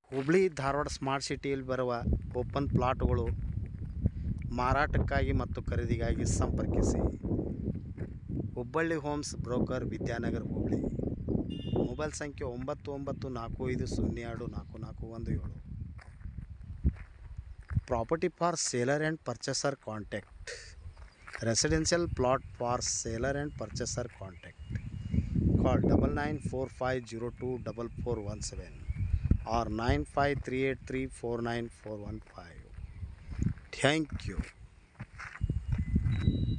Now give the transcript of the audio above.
Hubli Dharwad smart ಸಿಟಿಯಲ್ಲಿ ಬರುವ open ಪ್ಲಾಟ್ಗಳು ಮಾರಾಟಕ್ಕಾಗಿ ಮತ್ತು ಖರೀದಿಗಾಗಿ ಸಂಪರ್ಕಿಸಿ Hubballi homes broker Vidyanagar Hubli mobile ಸಂಖ್ಯೆ ಒಂಬತ್ತು ಒಂಬತ್ತು ನಾಲ್ಕು ಐದು ಶೂನ್ಯ ಎರಡು ನಾಲ್ಕು ನಾಲ್ಕು ಒಂದು ಏಳು property for seller and purchaser contact residential plot for seller and purchaser contact call double nine four five zero two double four one seven or nine five three eight three four nine four one five thank you